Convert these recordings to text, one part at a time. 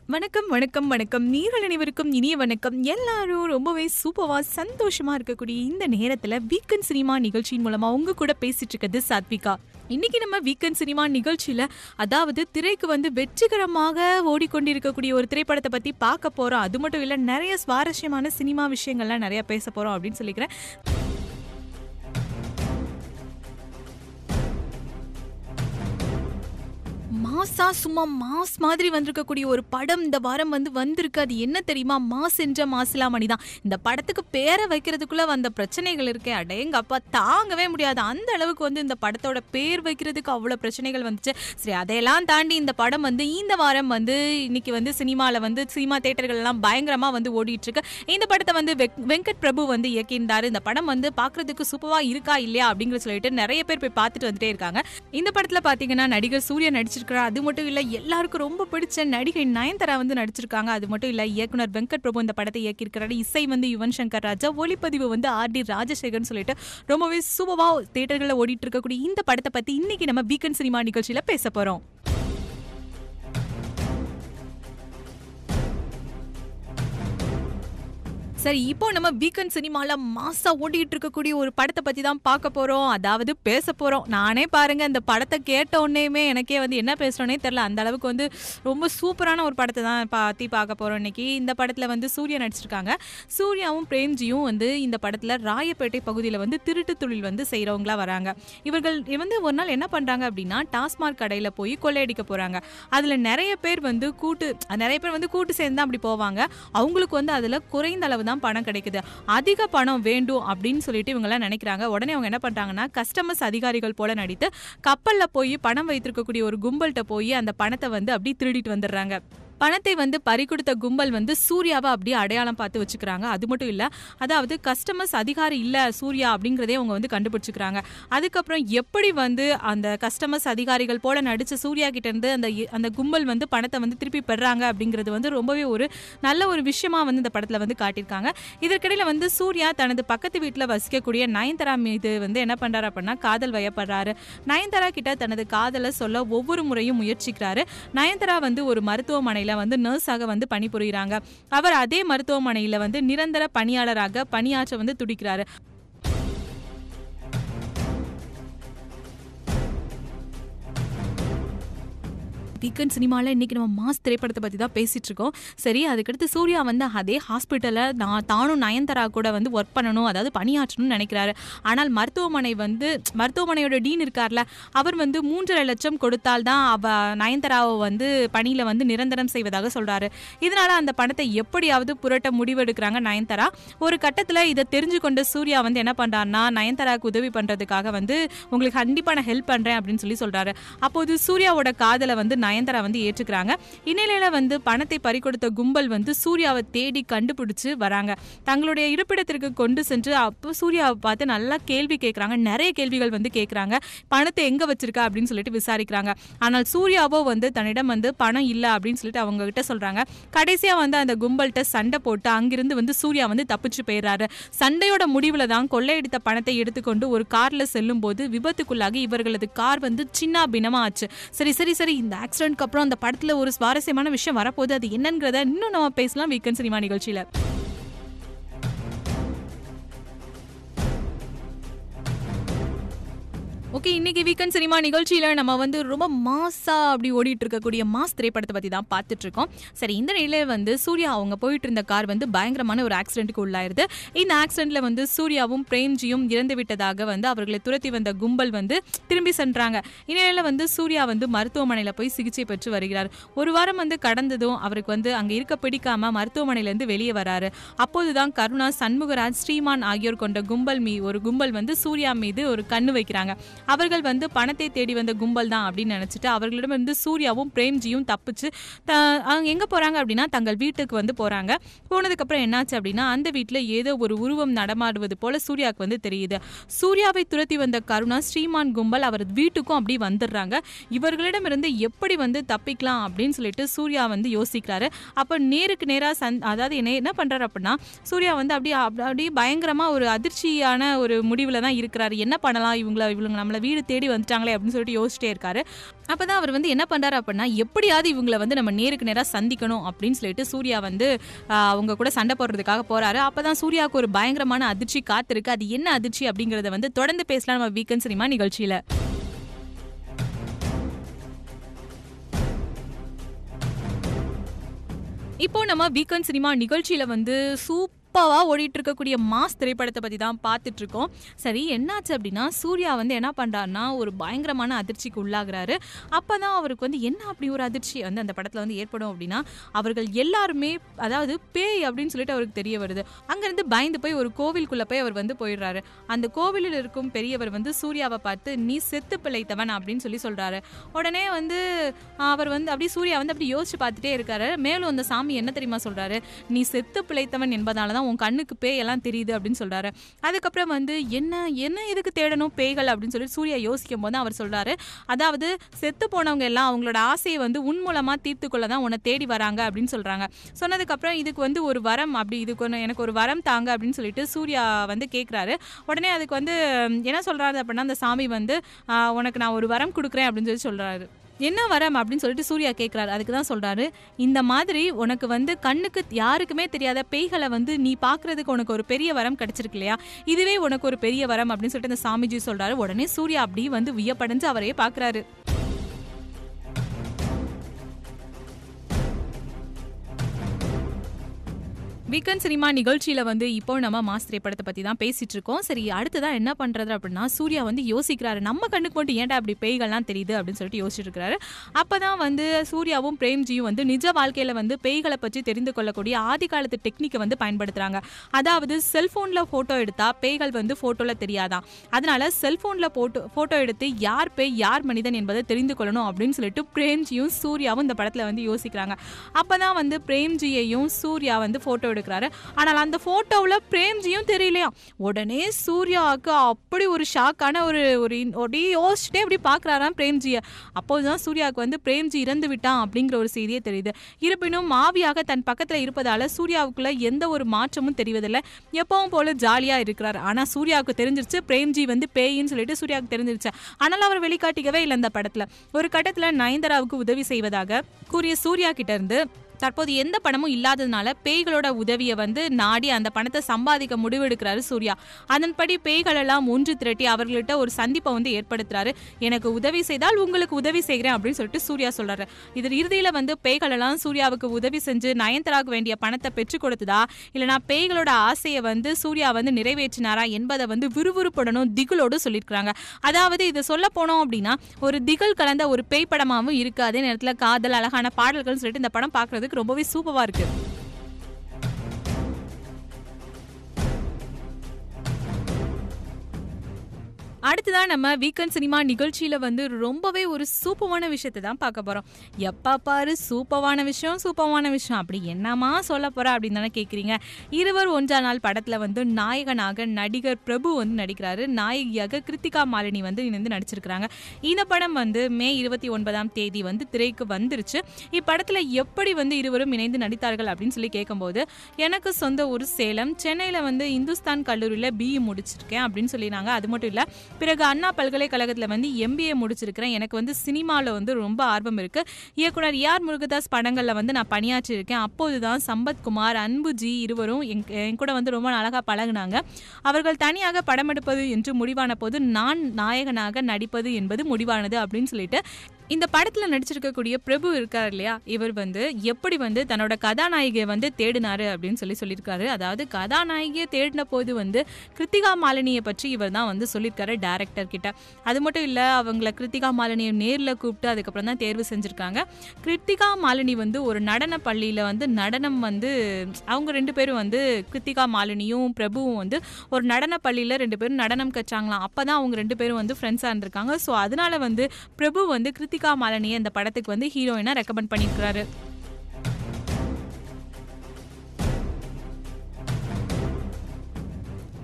வணக்கம் வணக்கம் வணக்கம் நீங்கள் அனைவருக்கும் இனிய வணக்கம் எல்லாரும் ரொம்பவே சூப்பரா சந்தோஷமா இருக்கக்கூடிய இந்த நேரத்துல வீக்கெண்ட் சினிமா நிகழ்ச்சியின் மூலமா உங்க கூட பேசிட்டு இருக்கிறது சாத்விகா இன்னைக்கு நம்ம வீக்கெண்ட் சினிமா நிகழ்ச்சியில அதாவது திரைக்கு வந்து வெற்றிகரமாக ஓடிக்கொண்டிருக்கக்கூடிய ஒரு திரைப்படத்தை பத்தி பார்க்க போறோம் அது மட்டும் இல்ல நிறைய சுவாரஸ்யமான சினிமா விஷயங்கள்லாம் நிறைய பேச போறோம் அப்படின்னு சொல்லிக்கிறேன் மாசா சும்மா மாஸ் மாதிரி வந்திருக்கக்கூடிய ஒரு படம் இந்த வாரம் வந்து வந்திருக்கு அது என்ன தெரியுமா மாஸ் என்ற மாசிலாமணி தான் இந்த படத்துக்கு பேரை வைக்கிறதுக்குள்ள வந்த பிரச்சனைகள் இருக்கே அடேங்க அப்பா தாங்கவே முடியாது அந்த அளவுக்கு வந்து இந்த படத்தோட பேர் வைக்கிறதுக்கு அவ்வளோ பிரச்சனைகள் வந்துச்சு சரி அதையெல்லாம் தாண்டி இந்த படம் வந்து இந்த வாரம் வந்து இன்னைக்கு வந்து சினிமாவில் வந்து சினிமா தேட்டர்கள் எல்லாம் பயங்கரமாக வந்து ஓடிட்டு இருக்கு இந்த படத்தை வந்து வெக்- வெங்கட் பிரபு வந்து இயக்கியிருந்தாரு இந்த படம் வந்து பார்க்கிறதுக்கு சூப்பரா இருக்கா இல்லையா அப்படிங்கிற சொல்லிட்டு நிறைய பேர் போய் பார்த்துட்டு வந்துட்டே இருக்காங்க இந்த படத்துல பாத்தீங்கன்னா நடிகர் சூர்யா நடிச்சிருக்கிறார் அது மட்டும் இல்ல எல்லாருக்கும் ரொம்ப பிடிச்ச நடிகை நயன்தாரா வந்து நடிச்சிருக்காங்க அது மட்டும் இல்ல இயக்குனர் வெங்கட் பிரபு இந்த படத்தை இயக்கியிருக்கிறாரு இசை வந்து யுவன் சங்கர் ராஜா ஒளிப்பதிவு வந்து ஆர் டி ராஜசேகர்னு சொல்லிட்டு ரொம்பவே சூப்பரா தேட்டர்களில் ஓடிட்டு இருக்கக்கூடிய இந்த படத்தை பத்தி இன்னைக்கு நம்ம வீக்கெண்ட் சினிமா நிகழ்ச்சியில பேச போறோம் சரி இப்போ நம்ம வீக்கெண்ட் சினிமால மாசா ஓடிட்டு இருக்கக்கூடிய ஒரு படத்தை பத்தி தான் பார்க்க போறோம் அதாவது பேச போறோம் நானே பாருங்க இந்த படத்தை கேட்ட உடனேயுமே எனக்கே வந்து என்ன பேசுறோனே தெரியல அந்த அளவுக்கு வந்து ரொம்ப சூப்பரான ஒரு படத்தை தான் பத்தி பார்க்க போறோம் இன்னைக்கு இந்த படத்துல வந்து சூர்யா நடிச்சிருக்காங்க சூர்யாவும் பிரேம்ஜியும் வந்து இந்த படத்துல ராயப்பேட்டை பகுதியில் வந்து திருட்டு தொழில் வந்து செய்றவங்களா வராங்க இவர்கள் வந்து ஒரு நாள் என்ன பண்றாங்க அப்படின்னா டாஸ்மாக் கடையில போய் கொள்ளையடிக்க போறாங்க அதுல நிறைய பேர் வந்து கூட்டு நிறைய பேர் வந்து கூட்டு சேர்ந்து தான் அப்படி போவாங்க அவங்களுக்கு வந்து அதுல குறைந்த அளவு தான் பணம் கிடைக்குது அதிக பணம் வேண்டும் அப்படின்னு சொல்லிட்டு இவங்க எல்லாம் நினைக்கிறாங்க உடனே அவங்க என்ன பண்றாங்கன்னா கஸ்டமர்ஸ் அதிகாரிகள் போல நடித்து கப்பல்ல போய் பணம் வைத்திருக்கக்கூடிய ஒரு கும்பல்கிட்ட போய் அந்த பணத்தை வந்து அப்படி திருடிட்டு வந்துடுறாங்க பணத்தை வந்து பறிகொடுத்த கும்பல் வந்து சூர்யாவை அப்படியே அடையாளம் பார்த்து வச்சுக்கிறாங்க அது மட்டும் இல்ல அதாவது கஸ்டமர்ஸ் அதிகாரி இல்ல சூர்யா அப்படிங்கிறதே அவங்க வந்து கண்டுபிடிச்சுக்கிறாங்க அதுக்கப்புறம் எப்படி வந்து அந்த கஸ்டமர்ஸ் அதிகாரிகள் போல நடிச்ச சூர்யா கிட்ட இருந்து அந்த அந்த கும்பல் வந்து பணத்தை வந்து திருப்பி பெறாங்க அப்படிங்கிறது வந்து ரொம்பவே ஒரு நல்ல ஒரு விஷயமா வந்து இந்த படத்துல வந்து காட்டியிருக்காங்க இதற்கிடையில வந்து சூர்யா தனது பக்கத்து வீட்டுல வசிக்கக்கூடிய நயன்தாரா மீது வந்து என்ன பண்றாரு அப்படின்னா காதல் வயப்படுறாரு நயன்தாரா கிட்ட தனது காதலை சொல்ல ஒவ்வொரு முறையும் முயற்சிக்கிறாரு நயன்தாரா வந்து ஒரு மருத்துவமனையில வந்து நர்ஸாக வந்து பணிபுரிகிறாங்க அவர் அதே மருத்துவமனையில வந்து நிரந்தர பணியாளராக பணியாற்ற வந்து துடிக்கிறாரு வீக்கெண்ட் சினிமாவில் இன்னைக்கு நம்ம மாஸ் திரைப்படத்தை பற்றி தான் பேசிட்டு இருக்கோம் சரி அதுக்கடுத்து சூர்யா வந்து அதே ஹாஸ்பிட்டலில் நான் தானும் நயன்தாரா கூட வந்து ஒர்க் பண்ணணும் அதாவது பணியாற்றணும்னு நினைக்கிறாரு ஆனால் மருத்துவமனை வந்து மருத்துவமனையோட டீன் இருக்கார்ல அவர் வந்து மூன்றரை லட்சம் கொடுத்தால் தான் அவ நயன்தாராவை வந்து பணியில் வந்து நிரந்தரம் செய்வதாக சொல்கிறாரு இதனால அந்த பணத்தை எப்படியாவது புரட்ட முடிவெடுக்கிறாங்க நயன்தாரா ஒரு கட்டத்தில் இதை தெரிஞ்சு கொண்ட சூர்யா வந்து என்ன பண்ணுறாருன்னா நயன்தாராவுக்கு உதவி பண்ணுறதுக்காக வந்து உங்களுக்கு கண்டிப்பாக நான் ஹெல்ப் பண்ணுறேன் அப்படின்னு சொல்லி சொல்கிறாரு அப்போது சூர்யாவோட காதலை வந்து நயன்தாரா வந்து ஏற்றுக்கிறாங்க இந்நிலையில வந்து பணத்தை பறிகொடுத்த கும்பல் வந்து சூர்யாவை தேடி கண்டுபிடிச்சு வராங்க தங்களுடைய இருப்பிடத்திற்கு கொண்டு சென்று அப்போ சூர்யாவை பார்த்து நல்லா கேள்வி கேட்குறாங்க நிறைய கேள்விகள் வந்து கேட்குறாங்க பணத்தை எங்க வச்சிருக்கா அப்படின்னு சொல்லிட்டு விசாரிக்கிறாங்க ஆனால் சூர்யாவோ வந்து தன்னிடம் வந்து பணம் இல்லை அப்படின்னு சொல்லிட்டு அவங்க கிட்ட சொல்றாங்க கடைசியா வந்து அந்த கும்பல்கிட்ட சண்டை போட்டு அங்கிருந்து வந்து சூர்யா வந்து தப்பிச்சு போயிடுறாரு சண்டையோட முடிவுல தான் கொள்ளையடித்த பணத்தை எடுத்துக்கொண்டு ஒரு கார்ல செல்லும் போது விபத்துக்குள்ளாகி இவர்களது கார் வந்து சின்ன பின்னமா ஆச்சு சரி சரி சரி இந்த ஆக்சிடென்ட்க்கு அப்புறம் அந்த படத்துல ஒரு சுவாரஸ்யமான விஷயம் வரப்போகுது அது என்னங்கிறத இன்னும் நம்ம பேசலாம் வீக்கெண்ட் சினிமா நிகழ்ச்சியில ஓகே இன்னைக்கு வீக்கெண்ட் சினிமா நிகழ்ச்சியில நம்ம வந்து ரொம்ப மாசா அப்படி ஓடிட்டு இருக்கக்கூடிய மாஸ் திரைப்படத்தை பத்தி தான் பார்த்துட்டு இருக்கோம் சரி இந்த நிலையில வந்து சூர்யா அவங்க போயிட்டு இருந்த கார் வந்து பயங்கரமான ஒரு ஆக்சிடென்ட்டுக்கு உள்ளாயிருது இந்த ஆக்சிடென்ட்ல வந்து சூர்யாவும் பிரேம்ஜியும் இறந்து விட்டதாக வந்து அவர்களை துரத்தி வந்த கும்பல் வந்து திரும்பி சென்றாங்க இந்நிலையில வந்து சூர்யா வந்து மருத்துவமனையில போய் சிகிச்சை பெற்று வருகிறார் ஒரு வாரம் வந்து கடந்ததும் அவருக்கு வந்து அங்க இருக்க பிடிக்காம மருத்துவமனையில இருந்து வெளியே வராரு அப்போதுதான் கருணா சண்முகராஜ் ஸ்ரீமான் ஆகியோர் கொண்ட கும்பல் மீ ஒரு கும்பல் வந்து சூர்யா மீது ஒரு கண்ணு வைக்கிறாங்க அவர்கள் வந்து பணத்தை தேடி வந்த கும்பல் தான் அப்படின்னு நினைச்சிட்டு அவர்களிடம் இருந்து சூர்யாவும் பிரேம்ஜியும் தப்பிச்சு த- அவங்க எங்க போறாங்க அப்படின்னா தங்கள் வீட்டுக்கு வந்து போறாங்க போனதுக்கு அப்புறம் என்னாச்சு அப்படின்னா அந்த வீட்டுல ஏதோ ஒரு உருவம் நடமாடுவது போல சூர்யாவுக்கு வந்து தெரியுது சூர்யாவை துரத்தி வந்த கருணா ஸ்ரீமான் கும்பல் அவர் வீட்டுக்கும் அப்படி வந்துடுறாங்க இவர்களிடமிருந்து எப்படி வந்து தப்பிக்கலாம் அப்படின்னு சொல்லிட்டு சூர்யா வந்து யோசிக்கிறாரு அப்ப நேருக்கு நேரா சந் அதாவது என்ன என்ன பண்றாரு அப்படின்னா சூர்யா வந்து அப்படியே அப்படி- அப்படியே பயங்கரமா ஒரு அதிர்ச்சியான ஒரு முடிவுல தான் இருக்கிறாரு என்ன பண்ணலாம் இவங்கள இவங்க நம்மள நம்மள வீடு தேடி வந்துட்டாங்களே அப்படின்னு சொல்லிட்டு யோசிச்சிட்டே இருக்காரு அப்பதான் அவர் வந்து என்ன பண்றாரு அப்படின்னா எப்படியாவது இவங்களை வந்து நம்ம நேருக்கு நேரா சந்திக்கணும் அப்படின்னு சொல்லிட்டு சூர்யா வந்து ஆஹ், அவங்க கூட சண்டை போடுறதுக்காக போறாரு அப்பதான் சூர்யாவுக்கு ஒரு பயங்கரமான அதிர்ச்சி காத்திருக்கு அது என்ன அதிர்ச்சி அப்படிங்கறத வந்து தொடர்ந்து பேசலாம் நம்ம வீக்கெண்ட் சினிமா நிகழ்ச்சியில இப்போ நம்ம வீக்கெண்ட் சினிமா நிகழ்ச்சியில வந்து சூப்பரா ஓடிட்டு இருக்கக்கூடிய மாஸ் திரைப்படத்தை பத்தி தான் பார்த்துட்டு இருக்கோம் சரி என்னாச்சு அப்படின்னா சூர்யா வந்து என்ன பண்றாருன்னா ஒரு பயங்கரமான அதிர்ச்சிக்கு உள்ளாகுறாரு அப்பதான் அவருக்கு வந்து என்ன அப்படி ஒரு அதிர்ச்சி வந்து அந்த படத்துல வந்து ஏற்படும் அப்படின்னா அவர்கள் எல்லாருமே அதாவது பேய் அப்படின்னு சொல்லிட்டு அவருக்கு தெரிய வருது அங்கிருந்து பயந்து போய் ஒரு கோவிலுக்குள்ள போய் அவர் வந்து போயிடுறாரு அந்த கோவிலில் இருக்கும் பெரியவர் வந்து சூர்யாவை பார்த்து நீ செத்து பிழைத்தவன் அப்படின்னு சொல்லி சொல்றாரு உடனே வந்து அவர் வந்து அப்படியே சூர்யா வந்து அப்படி யோசிச்சு பார்த்துட்டே இருக்காரு மேலும் அந்த சாமி என்ன தெரியுமா சொல்றாரு நீ செத்து பிழைத்தவன் என்பதால தான் உன் கண்ணுக்கு பேய் எல்லாம் தெரியுது அப்படின்னு சொல்றாரு அதுக்கப்புறம் வந்து என்ன என்ன எதுக்கு தேடணும் பேய்கள் அப்படின்னு சொல்லி சூர்யா யோசிக்கும் போது அவர் சொல்றாரு அதாவது செத்து போனவங்க எல்லாம் அவங்களோட ஆசையை வந்து உன் மூலமா தீர்த்து கொள்ள தான் உன்னை தேடி வராங்க அப்படின்னு சொல்றாங்க சொன்னதுக்கப்புறம் இதுக்கு வந்து ஒரு வரம் அப்படி இதுக்கு ஒன்று எனக்கு ஒரு வரம் தாங்க அப்படின்னு சொல்லிட்டு சூர்யா வந்து கேட்குறாரு உடனே அதுக்கு வந்து ம், என்ன சொல்றாரு அப்படின்னா அந்த சாமி வந்து "ஆ, உனக்கு நான் ஒரு வரம் கொடுக்குறேன் அப்படின்னு சொல்லி சொல்றாரு என்ன வரம் அப்படின்னு சொல்லிட்டு சூர்யா கேட்குறாரு அதுக்கு தான் சொல்றாரு இந்த மாதிரி உனக்கு வந்து கண்ணுக்கு யாருக்குமே தெரியாத பேய்களை வந்து நீ பார்க்கறதுக்கு உனக்கு ஒரு பெரிய வரம் கிடைச்சிருக்கு இல்லையா இதுவே உனக்கு ஒரு பெரிய வரம் அப்படின்னு சொல்லிட்டு அந்த சாமிஜி சொல்றாரு உடனே சூர்யா அப்படி வந்து வியப்படைஞ்சு அவரையே பார்க்கறாரு வீக்கெண்ட் சினிமா நிகழ்ச்சியில வந்து இப்போ நம்ம மாஸ் திரைப்படத்தை பத்தி தான் பேசிட்டு இருக்கோம் சரி அடுத்ததான் என்ன பண்றது அப்படின்னா சூர்யா வந்து யோசிக்கிறாரு நம்ம கண்ணுக்கு மட்டும் ஏன்டா அப்படி பேய்கள்லாம் தெரியுது அப்படின்னு சொல்லிட்டு யோசிச்சுட்டு இருக்காரு அப்பதான் வந்து சூர்யாவும் பிரேம்ஜியும் வந்து நிஜ வாழ்க்கையில வந்து பேய்களை பற்றி தெரிந்து கொள்ளக்கூடிய ஆதி காலத்து டெக்னிக்கை வந்து பயன்படுத்துறாங்க அதாவது செல்போன்ல போட்டோ எடுத்தா பேய்கள் வந்து போட்டோல தெரியாதான் அதனால செல்போன்ல போட்டோ போட்டோ எடுத்து யார் பேய் யார் மனிதன் என்பதை தெரிந்து கொள்ளணும் அப்படின்னு சொல்லிட்டு பிரேம்ஜியும் சூர்யாவும் இந்த படத்துல வந்து யோசிக்கிறாங்க அப்பதான் வந்து பிரேம்ஜியையும் சூர்யா வந்து போட்டோ எடுக்கிறாரு ஆனால் அந்த போட்டோவில் பிரேம்ஜியும் தெரியலையா உடனே சூர்யாவுக்கு அப்படி ஒரு ஷாக்கான ஒரு ஒரு இன்- அப்படியே யோசிச்சுட்டே அப்படி பார்க்குறாராம் பிரேம்ஜியை அப்போதுதான் சூர்யாவுக்கு வந்து பிரேம்ஜி இறந்து விட்டான் அப்படிங்கிற ஒரு செய்தியே தெரியுது இருப்பினும் மாவியாக தன் பக்கத்தில் இருப்பதால சூர்யாவுக்குள்ள எந்த ஒரு மாற்றமும் தெரிவதில்லை எப்பவும் போல ஜாலியாக இருக்கிறார் ஆனால் சூர்யாவுக்கு தெரிஞ்சிருச்சு பிரேம்ஜி வந்து பேயின்னு சொல்லிட்டு சூர்யாவுக்கு தெரிஞ்சிருச்சு ஆனால் அவர் வெளிக்காட்டிக்கவே இல்லை இந்த படத்தில் ஒரு கட்டத்தில் நயன்தாராவுக்கு உதவி செய்வதாக கூறிய சூர்யா கிட்ட இருந்து தற்போது எந்த பணமும் இல்லாததுனால பேய்களோட உதவியை வந்து நாடி அந்த பணத்தை சம்பாதிக்க முடிவெடுக்கிறாரு சூர்யா அதன்படி பேய்கள் எல்லாம் ஒன்று திரட்டி அவர்கள்ட்ட ஒரு சந்திப்பை வந்து ஏற்படுத்துறாரு எனக்கு உதவி செய்தால் உங்களுக்கு உதவி செய்கிறேன் அப்படின்னு சொல்லிட்டு சூர்யா சொல்றாரு இதில் இறுதியில வந்து பேய்கள் எல்லாம் சூர்யாவுக்கு உதவி செஞ்சு நயன்தாராவுக்கு வேண்டிய பணத்தை பெற்றுக் கொடுத்ததா இல்லைனா பேய்களோட ஆசையை வந்து சூர்யா வந்து நிறைவேற்றினாரா என்பதை வந்து விறுவிறுப்புடனும் திகிலோடு சொல்லியிருக்கிறாங்க அதாவது இதை சொல்ல போனோம் அப்படின்னா ஒரு திகில் கலந்த ஒரு பேய் படமாவும் இருக்கு அதே நேரத்துல காதல் அழகான பாடல்கள்னு சொல்லிட்டு இந்த படம் பார்க்கிறதுக்கு ரொம்பவே சூப்பரா இருக்கு அடுத்ததான் நம்ம வீக்கெண்ட் சினிமா நிகழ்ச்சியில வந்து ரொம்பவே ஒரு சூப்பரான விஷயத்தை தான் பார்க்க போறோம் எப்ப பாரு சூப்பரான விஷயம் சூப்பரான விஷயம் அப்படி என்னமா சொல்ல போறா அப்படின்னு தானே கேக்குறீங்க இருவர் ஒன்றா நாள் படத்துல வந்து நாயகனாக நடிகர் பிரபு வந்து நடிக்கிறாரு நாயகியாக கிருத்திகா மாலினி வந்து இணைந்து நடிச்சிருக்கிறாங்க இந்த படம் வந்து மே இருபத்தி ஒன்பதாம் தேதி வந்து திரைக்கு வந்துருச்சு இப்படத்துல எப்படி வந்து இருவரும் இணைந்து நடித்தார்கள் அப்படின்னு சொல்லி கேட்கும்போது எனக்கு சொந்த ஊர் சேலம் சென்னையில வந்து இந்துஸ்தான் கல்லூரியில பிஇ முடிச்சிருக்கேன் அப்படின்னு சொல்லினாங்க அது மட்டும் இல்ல பிறகு அண்ணா பல்கலைக்கழகத்தில் வந்து எம்பிஏ முடிச்சிருக்கிறேன் எனக்கு வந்து சினிமாவில் வந்து ரொம்ப ஆர்வம் இருக்கு இயக்குனர் ஏஆர் முருகதாஸ் படங்களில் வந்து நான் பணியாற்றியிருக்கேன் அப்போதுதான் சம்பத்குமார் அன்புஜி இருவரும் என் என் கூட வந்து ரொம்ப அழகாக பழகுனாங்க அவர்கள் தனியாக படம் எடுப்பது என்று முடிவான போது நான் நாயகனாக நடிப்பது என்பது முடிவானது அப்படின்னு சொல்லிட்டு இந்த படத்துல நடிச்சிருக்கக்கூடிய பிரபு இருக்கார் இல்லையா இவர் வந்து எப்படி வந்து தன்னோட கதாநாயகியை வந்து தேடினாரு அப்படின்னு சொல்லி சொல்லியிருக்காரு அதாவது கதாநாயகியை தேடின போது வந்து கிருத்திகா மாலினியை பற்றி இவர் தான் வந்து சொல்லியிருக்காரு டேரக்டர் கிட்ட அது மட்டும் இல்லை அவங்கள கிருத்திகா மாலினியை நேரில் கூப்பிட்டு அதுக்கப்புறம் தான் தேர்வு செஞ்சுருக்காங்க கிருத்திகா மாலினி வந்து ஒரு நடன பள்ளியில் வந்து நடனம் வந்து அவங்க ரெண்டு பேரும் வந்து கிருத்திகா மாலினியும் பிரபுவும் வந்து ஒரு நடன பள்ளியில் ரெண்டு பேரும் நடனம் கற்றாங்களாம் அப்போ தான் அவங்க ரெண்டு பேரும் வந்து ஃப்ரெண்ட்ஸாக இருந்திருக்காங்க ஸோ அதனால வந்து பிரபு வந்து கிருத்திகா மாலினியை இந்த படத்துக்கு வந்து ஹீரோயினாக ரெக்கமெண்ட் பண்ணியிருக்கிறாரு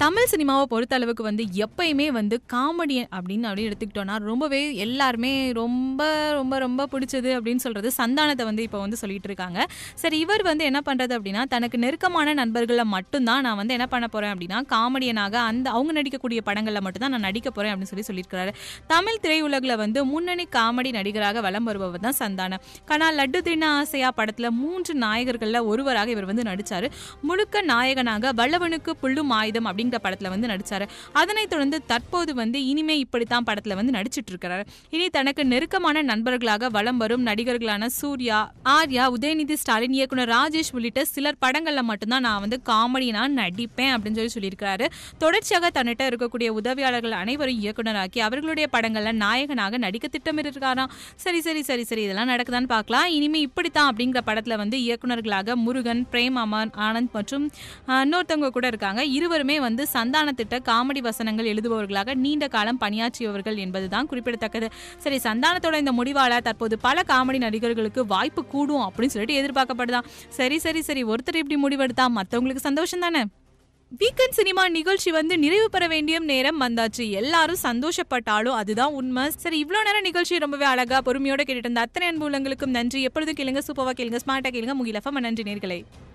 தமிழ் சினிமாவை பொறுத்த அளவுக்கு வந்து எப்பயுமே வந்து காமெடி அப்படின்னு அப்படி எடுத்துக்கிட்டோம்னா ரொம்பவே எல்லாருமே ரொம்ப ரொம்ப ரொம்ப பிடிச்சது அப்படின்னு சொல்றது சந்தானத்தை வந்து இப்போ வந்து சொல்லிட்டு இருக்காங்க சரி இவர் வந்து என்ன பண்றது அப்படின்னா தனக்கு நெருக்கமான நண்பர்களை மட்டும்தான் நான் வந்து என்ன பண்ண போறேன் அப்படின்னா காமெடியனாக அந்த அவங்க நடிக்கக்கூடிய படங்களில் மட்டும்தான் நான் நடிக்க போறேன் அப்படின்னு சொல்லி சொல்லியிருக்கிறாரு தமிழ் திரையுலகில் வந்து முன்னணி காமெடி நடிகராக வலம் வருபவர் தான் சந்தானம் கனா லட்டு தின ஆசையா படத்துல மூன்று நாயகர்கள்ல ஒருவராக இவர் வந்து நடிச்சாரு முழுக்க நாயகனாக வல்லவனுக்கு புல்லும் ஆயுதம் அப்படிங்கிற படத்துல வந்து நடிச்சாரு அதனைத் தொடர்ந்து தற்போது வந்து இனிமே இப்படித்தான் படத்துல வந்து நடிச்சிட்டு இருக்கிறாரு இனி தனக்கு நெருக்கமான நண்பர்களாக வலம் வரும் நடிகர்களான சூர்யா ஆர்யா உதயநிதி ஸ்டாலின் இயக்குனர் ராஜேஷ் உள்ளிட்ட சிலர் படங்கள்ல மட்டும்தான் நான் வந்து காமெடினா நடிப்பேன் அப்படின்னு சொல்லி சொல்லியிருக்கிறாரு தொடர்ச்சியாக தன்னிட்ட இருக்கக்கூடிய உதவியாளர்கள் அனைவரும் இயக்குனராக்கி அவர்களுடைய படங்கள்ல நாயகனாக நடிக்க திட்டமிட்டிருக்காராம் சரி சரி சரி சரி இதெல்லாம் நடக்குதான்னு பார்க்கலாம் இனிமே இப்படித்தான் அப்படிங்கிற படத்துல வந்து இயக்குனர்களாக முருகன் பிரேம் அமர் ஆனந்த் மற்றும் ஆஹ், இன்னொருத்தவங்க கூட இருக்காங்க இருவருமே வந்து சந்தானத்திட்ட காமெடி வசனங்கள் எழுதுபவர்களாக நீண்ட காலம் பணியாற்றியவர்கள் என்பதுதான் குறிப்பிடத்தக்கது சரி சந்தானத்தோட இந்த முடிவால தற்போது பல காமெடி நடிகர்களுக்கு வாய்ப்பு கூடும் அப்படின்னு சொல்லிட்டு எதிர்பார்க்கப்படுதான் சரி சரி சரி ஒருத்தர் இப்படி முடிவெடுத்தா மத்தவங்களுக்கு சந்தோஷம் தானே வீக்கெண்ட் சினிமா நிகழ்ச்சி வந்து நிறைவு பெற வேண்டிய நேரம் வந்தாச்சு எல்லாரும் சந்தோஷப்பட்டாலும் அதுதான் உண்மை சரி இவ்வளோ நேரம் நிகழ்ச்சி ரொம்பவே அழகா பொறுமையோட கேட்டுட்டு இருந்த அத்தனை அன்பு உள்ளங்களுக்கும் நன்றி எப்பொழுதும் கேளுங்க சூப்பரா கேளுங்க ஸ்மார்ட்டா கேளுங்க முகிலஃபம் நன்றி நேர்களே